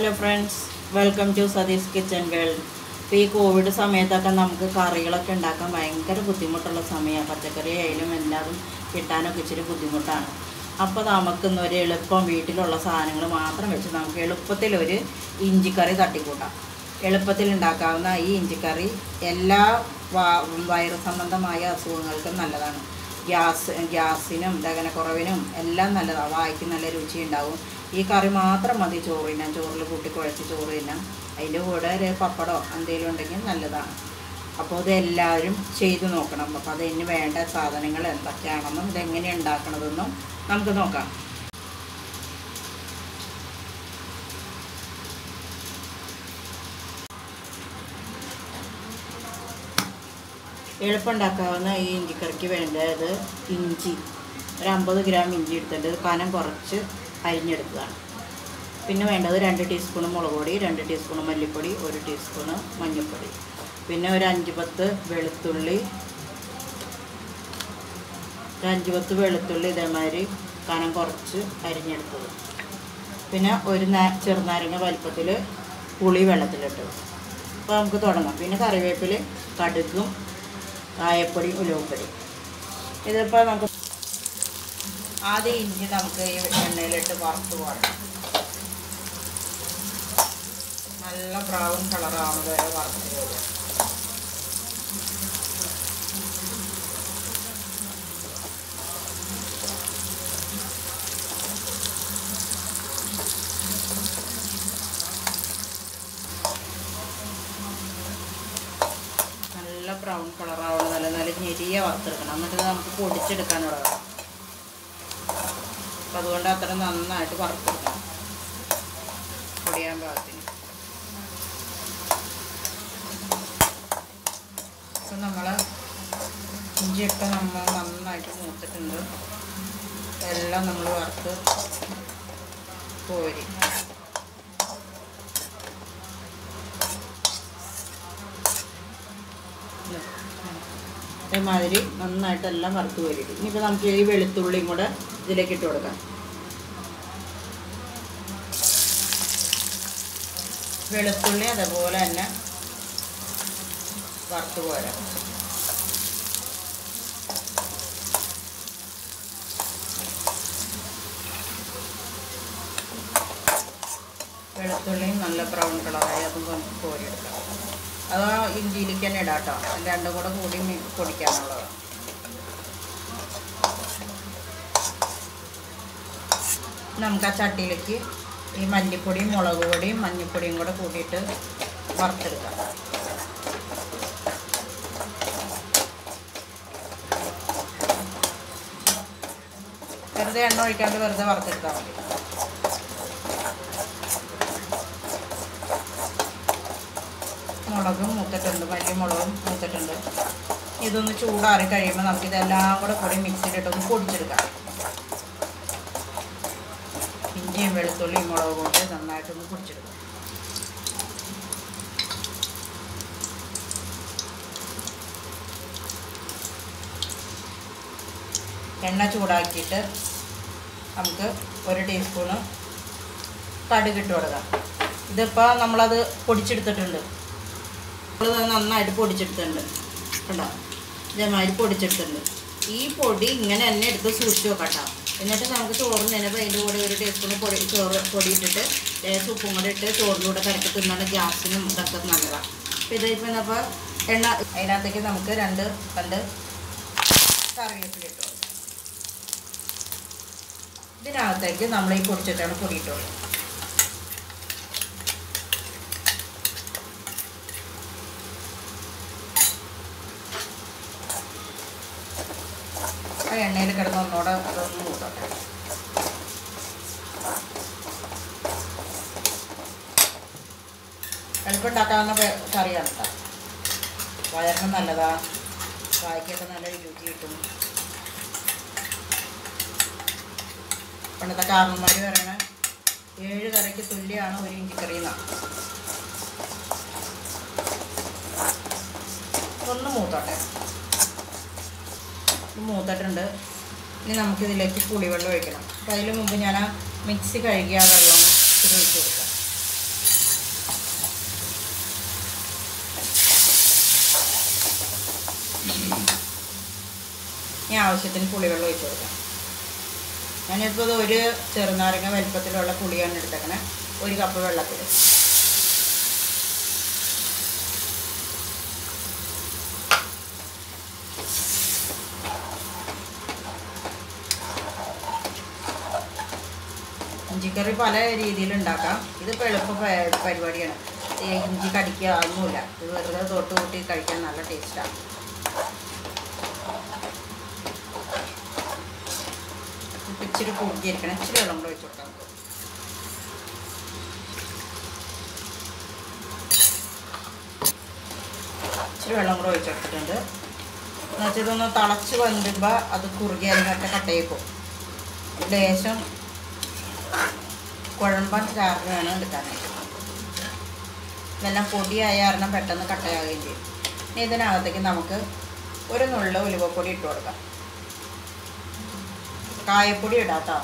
Hello friends welcome to Satish kitchen world ഇപ്പോൾ ഈ Covid സമയത്തൊക്കെ നമുക്ക് കറികളൊക്കെ ഉണ്ടാക്കാൻ ഭയങ്കര ബുദ്ധിമുട്ടുള്ള സമയമാണ് പച്ചക്കറി ആയാലും എല്ലാതും കിട്ടാനൊക്കെ ഇച്ചിരി ബുദ്ധിമുട്ടാണ് അപ്പോൾ നമുക്കിന്ന് ഒരു എളുപ്പം വീട്ടിലുള്ള സാധനങ്ങൾ മാത്രം വെച്ച് നമുക്ക് എളുപ്പത്തിലൊരു ഇഞ്ചിക്കറി തട്ടിക്കൂട്ടാം എളുപ്പത്തിൽ ഉണ്ടാക്കാവുന്ന ഈ ഇഞ്ചിക്കറി എല്ലാ വ- വയറു സംബന്ധമായ അസുഖങ്ങൾക്കും നല്ലതാണ് ഗ്യാസ് ഗ്യാസിനും ദഹനക്കുറവിനും എല്ലാം നല്ലതാണ് വായിക്ക് നല്ല രുചി ഉണ്ടാവും ഈ കറി മാത്രം മതി ചോറ് തിന്നാൻ ചോറിൽ കൂട്ടി കുഴച്ച് ചോറ് തിന്നാം അതിൻ്റെ കൂടെ ഒരു പപ്പടമോ എന്തെങ്കിലും ഉണ്ടെങ്കിൽ നല്ലതാണ് അപ്പോൾ ഇത് എല്ലാവരും ചെയ്തു നോക്കണം അപ്പോൾ അതിന് വേണ്ട സാധനങ്ങൾ എന്തൊക്കെയാണെന്നും ഇതെങ്ങനെ ഉണ്ടാക്കണതെന്നും നമുക്ക് നോക്കാം എളുപ്പമുണ്ടാക്കാവുന്ന ഈ ഇഞ്ചിക്കറിക്ക് വേണ്ടത് ഇഞ്ചി ഒരു അമ്പത് ഗ്രാം ഇഞ്ചി എടുത്തിട്ട് കനം കുറച്ച് അരിഞ്ഞെടുത്തതാണ് പിന്നെ വേണ്ടത് രണ്ട് ടീസ്പൂൺ മുളക് പൊടി രണ്ട് ടീസ്പൂൺ മല്ലിപ്പൊടി ഒരു ടീസ്പൂണ് മഞ്ഞൾപ്പൊടി പിന്നെ ഒരു അഞ്ച് പത്ത് വെളുത്തുള്ളി ഒരു അഞ്ച് പത്ത് വെളുത്തുള്ളി ഇതേമാതിരി കനം കുറച്ച് അരിഞ്ഞെടുത്തത് പിന്നെ ഒരു നാ ചെറുനാരങ്ങ വലിപ്പത്തിൽ പുളി വെള്ളത്തിലിട്ടത് അപ്പോൾ നമുക്ക് തുടങ്ങാം പിന്നെ കറിവേപ്പിൽ കടുകും കായപ്പൊടി ഉലുവപ്പൊടി ഇതിപ്പോൾ നമുക്ക് ആദ്യം ഇഞ്ചി നമുക്ക് ഈ എണ്ണയിലിട്ട് വറുത്ത് പോകണം നല്ല ബ്രൗൺ കളറാവുന്നത് വരെ വറുത്ത് പോകുക നല്ല ബ്രൗൺ കളറാവണം നല്ല നല്ല ഞെരിയ വറുത്തെടുക്കണം എന്നിട്ട് ഇത് നമുക്ക് പൊടിച്ചെടുക്കാൻ തുടങ്ങാം അപ്പം അതുകൊണ്ട് അത്ര നന്നായിട്ട് വറുത്തെടുക്കണം പൊടിയാൻ പാകത്തിന് അപ്പം നമ്മൾ ഇഞ്ചിയൊക്കെ നമ്മൾ നന്നായിട്ട് മൂത്തിട്ടുണ്ട് എല്ലാം നമ്മൾ വറുത്ത് കോരി ഇതേമാതിരി നന്നായിട്ട് എല്ലാം വറുത്ത് കോരിയിട്ട് ഇനിയിപ്പോൾ നമുക്ക് ഈ വെളുത്തുള്ളിയും കൂടെ ഇതിലേക്ക് ഇട്ട് കൊടുക്കാം വെളുത്തുള്ളി അതേപോലെ തന്നെ വറുത്ത് പോരാം വെളുത്തുള്ളിയും നല്ല ബ്രൗൺ കളറായി അതും നമുക്ക് കോരിയെടുക്കാം അത് ആ ഇഞ്ചിയിലേക്ക് തന്നെ ഇടാം കേട്ടോ രണ്ടും കൂടെ കൂടി മി- പൊടിക്കാനുള്ളത് നമുക്ക് ആ ചട്ടിയിലേക്ക് ഈ മല്ലിപ്പൊടിയും മുളക് പൊടിയും മഞ്ഞൾപ്പൊടിയും കൂടെ കൂട്ടിയിട്ട് വറുത്തെടുക്കാം വെറുതെ എണ്ണ ഒഴിക്കാണ്ട് വെറുതെ വറുത്തെടുത്താൽ മതി മുളകും മൂത്തിട്ടുണ്ട് വലിയ മുളകും മൂത്തിട്ടുണ്ട് ഇതൊന്ന് ചൂടാറി കഴിയുമ്പോൾ നമുക്ക് ഇതെല്ലാം കൂടെ കൂടി മിക്സിയിലിട്ടൊന്ന് പൊടിച്ചെടുക്കാം ഇഞ്ചിയും വെളുത്തുള്ളിയും മുളകും കൊണ്ട് നന്നായിട്ടൊന്ന് പൊടിച്ചെടുക്കാം എണ്ണ ചൂടാക്കിയിട്ട് നമുക്ക് ഒരു ടീസ്പൂണ് കടുക് ഇട്ട് കൊടുക്കാം ഇതിപ്പോൾ നമ്മളത് പൊടിച്ചെടുത്തിട്ടുണ്ട് നമ്മളത് നന്നായിട്ട് പൊടിച്ചെടുത്തിട്ടുണ്ട് കണ്ടോ ഇതേമാതിരി പൊടിച്ചെടുത്തിട്ടുണ്ട് ഈ പൊടി ഇങ്ങനെ തന്നെ എടുത്ത് സൂക്ഷിച്ച് വെക്കട്ടോ എന്നിട്ട് നമുക്ക് ചോറ് നനപ്പോൾ അതിൻ്റെ കൂടെ ഒരു ടീസ്പൂൺ പൊടി ചോറ് പൊടി ഇട്ടിട്ട് ലേശം ഉപ്പും കൂടെ ഇട്ട് ചോറിലൂടെ കരക്കി തിന്നാണ് ഗ്യാസിനും ഇതൊക്കെ നല്ലതാണ് അപ്പോൾ ഇതിപ്പോൾ എന്നപ്പോൾ എണ്ണ അതിനകത്തേക്ക് നമുക്ക് രണ്ട് രണ്ട് കറിവേപ്പില ഇട്ടു കൊടുക്കാം. ഇതിനകത്തേക്ക് നമ്മൾ ഈ പൊടിച്ചിട്ടാണ് പൊടി ഇട്ട് കൊടുക്കുക ആ എണ്ണയിൽ കിടന്ന് ഒന്നുകൂടെ അതൊന്ന് മൂട്ടട്ടെ എളുപ്പമുണ്ടാക്കാവുന്ന പെ- കറിയാണ് കേട്ടോ വയറിന് നല്ലതാ വായിക്കൊക്കെ നല്ല രുചി കിട്ടും പണ്ടത്തെ കാരണന്മാർ പറയണ ഏഴ് കറിക്ക് തുല്യമാണ് ഒരു ഇഞ്ചിക്കറി എന്നാണ് ഒന്ന് മൂത്തോട്ടെ ഇത് മൂത്തിട്ടുണ്ട് ഇനി നമുക്കിതിലേക്ക് പുളിവെള്ളം ഒഴിക്കണം അപ്പോൾ അതിന് മുമ്പ് ഞാൻ ആ മിക്സി കഴുകിയ ആ വെള്ളം ഇത് ഒഴിച്ച് കൊടുക്കാം ഇനി ആവശ്യത്തിന് പുളിവെള്ളം ഒഴിച്ച് കൊടുക്കാം ഞാനിപ്പോൾ ഇത് ഒരു ചെറുനാരങ്ങ വലിപ്പത്തിലുള്ള പുളിയാണ് എടുത്തേക്കണേ ഒരു കപ്പ് വെള്ളത്തിൽ ഇഞ്ചിക്കറി പല രീതിയിൽ ഉണ്ടാക്കാം ഇതിപ്പോൾ എളുപ്പ പ- പരിപാടിയാണ് ഈ ഇഞ്ചി കടിക്കുക ഒന്നുമില്ല ഇത് വെറുതെ തൊട്ട് കൂട്ടി കഴിക്കാൻ നല്ല ടേസ്റ്റാണ് ഇച്ചിരി കുറുകിയിരിക്കണം ഇച്ചിരി വെള്ളം കൂടെ ഒഴിച്ച് കൊടുക്കാം നമുക്ക് ഇച്ചിരി വെള്ളം കൂടെ ഒഴിച്ചെടുത്തിട്ടുണ്ട് എന്നുവെച്ചാൽ ഇതൊന്ന് തിളച്ച് വന്നുമ്പോൾ അത് കുറുകി അതിനൊക്കെ കട്ടയിൽ പോകും ലേശം കുഴമ്പൻ ചാറിന് വേണം എടുക്കാനായിട്ട് ഇതെല്ലാം പൊടിയായ കാരണം പെട്ടെന്ന് കട്ടയാവുകയും ചെയ്യും ഇനി ഇതിനകത്തേക്ക് നമുക്ക് ഒരു നുള്ള ഉലുവപ്പൊടി ഇട്ട് കൊടുക്കാം കായപ്പൊടി ഇടാട്ടോ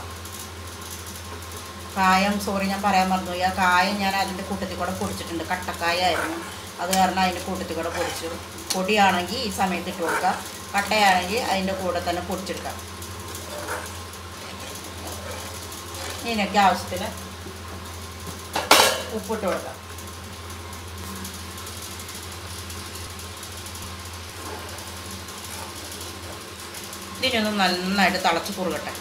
കായം സോറി ഞാൻ പറയാൻ മറന്നു ആ കായം ഞാൻ അതിൻ്റെ കൂട്ടത്തിൽ കൂടെ പൊടിച്ചിട്ടുണ്ട് കട്ടക്കായ ആയിരുന്നു അത് കാരണം അതിൻ്റെ കൂട്ടത്തിൽ കൂടെ പൊടിച്ചു പൊടിയാണെങ്കിൽ ഈ സമയത്ത് ഇട്ട് കൊടുക്കാം കട്ടയാണെങ്കിൽ അതിൻ്റെ കൂടെ തന്നെ പൊടിച്ചെടുക്കാം ഇതിനൊക്കെ ആവശ്യത്തിന് ഉപ്പിട്ട് കൊടുക്കാം ഇതിനൊന്ന് നന്നായിട്ട് തിളച്ച് കുറുകട്ടെ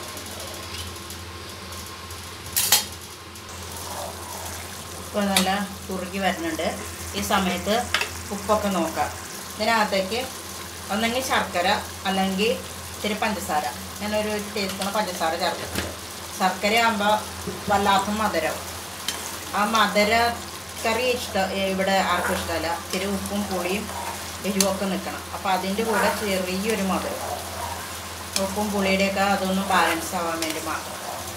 ഇപ്പോൾ നല്ല കുറുകി വരുന്നുണ്ട് ഈ സമയത്ത് ഉപ്പൊക്കെ നോക്കാം ഇതിനകത്തേക്ക് ഒന്നെങ്കിൽ ശർക്കര അല്ലെങ്കിൽ ഇത്തിരി പഞ്ചസാര ഞാനൊരു ടീസ്പൂൺ പഞ്ചസാര ചേർത്തിട്ടുണ്ട് ശർക്കര ആകുമ്പോൾ വല്ലാത്ത മധുരം ആ മധുര കറി ഇഷ്ടം ഇവിടെ ആർക്കും ഇഷ്ടമല്ല ഇത്തിരി ഉപ്പും പുളിയും എരിവൊക്കെ നിൽക്കണം അപ്പോൾ അതിൻ്റെ കൂടെ ചെറിയൊരു മധുരം ഉപ്പും പുളിയുടെയൊക്കെ അതൊന്ന് ബാലൻസ് ആവാൻ വേണ്ടി മാത്രം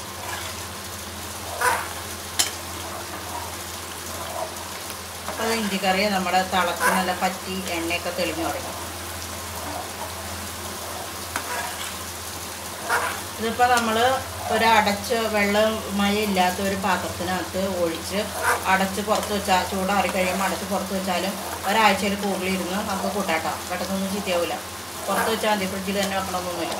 അപ്പോൾ അത് ഇഞ്ചിക്കറി നമ്മുടെ തിളച്ച് നല്ല പറ്റി എണ്ണയൊക്കെ തെളിഞ്ഞു തുടങ്ങി ഇതിപ്പോൾ നമ്മൾ ഒരു അടച്ച് വെള്ളം മഴ ഇല്ലാത്ത ഒരു പാത്രത്തിനകത്ത് ഒഴിച്ച് അടച്ച് പുറത്ത് വെച്ചാൽ ചൂടാറി കഴിയുമ്പോൾ അടച്ച് പുറത്ത് വെച്ചാലും ഒരാഴ്ചയിൽ കൂടുതലിരുന്ന് നമുക്ക് കൂട്ടാട്ടോ പെട്ടെന്നൊന്നും ചീത്തയാവില്ല പുറത്ത് വെച്ചാൽ മതി ഫ്രിഡ്ജിൽ തന്നെ വെക്കണമെന്നൊന്നുമില്ല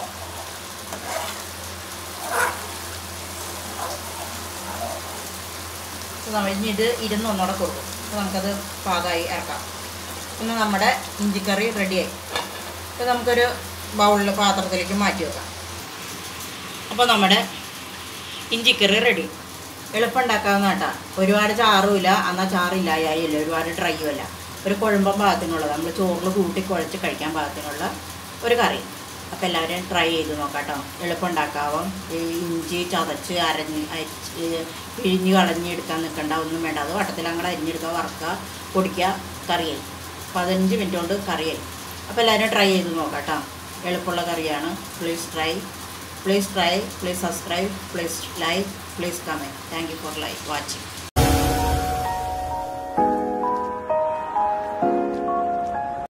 അപ്പോൾ നമ്മൾ ഇനി ഇത് ഇരുന്ന് ഒന്നുകൂടെ കൊടുക്കും അപ്പോൾ നമുക്കത് പാകമായി ഇറക്കാം പിന്നെ നമ്മുടെ ഇഞ്ചിക്കറി റെഡിയായി അപ്പോൾ നമുക്കൊരു ബൗളിൽ പാത്രത്തിലേക്ക് മാറ്റി വെക്കാം അപ്പോൾ നമ്മുടെ ഇഞ്ചിക്കറി റെഡി എളുപ്പം ഉണ്ടാക്കാവുന്ന കേട്ടോ ഒരുപാട് ചാറുമില്ല എന്നാൽ ചാറില്ലായായില്ല ഒരുപാട് ഡ്രൈയും അല്ല ഒരു കുഴമ്പം പാകത്തിനുള്ളത് നമ്മൾ ചോറിൽ കൂട്ടി കുഴച്ച് കഴിക്കാൻ പാകത്തിനുള്ള ഒരു കറി അപ്പോൾ എല്ലാവരും ട്രൈ ചെയ്ത് നോക്കാം കേട്ടോ എളുപ്പം ഉണ്ടാക്കാവും ഈ ഇഞ്ചി ചതച്ച് അരഞ്ഞ് അരിച്ച് പിഴിഞ്ഞ് കളഞ്ഞെടുക്കാൻ നിൽക്കണ്ട ഒന്നും വേണ്ട അത് വട്ടത്തിൽ അങ്ങോട്ട് അരിഞ്ഞെടുക്കുക വറുക്കുക പൊടിക്കുക കറിയായി പതിനഞ്ച് മിനിറ്റ് കൊണ്ട് കറിയായി അപ്പോൾ എല്ലാവരും ട്രൈ ചെയ്ത് നോക്കാം കേട്ടോ എളുപ്പമുള്ള കറിയാണ് please try please try please subscribe please like please comment thank you for like watching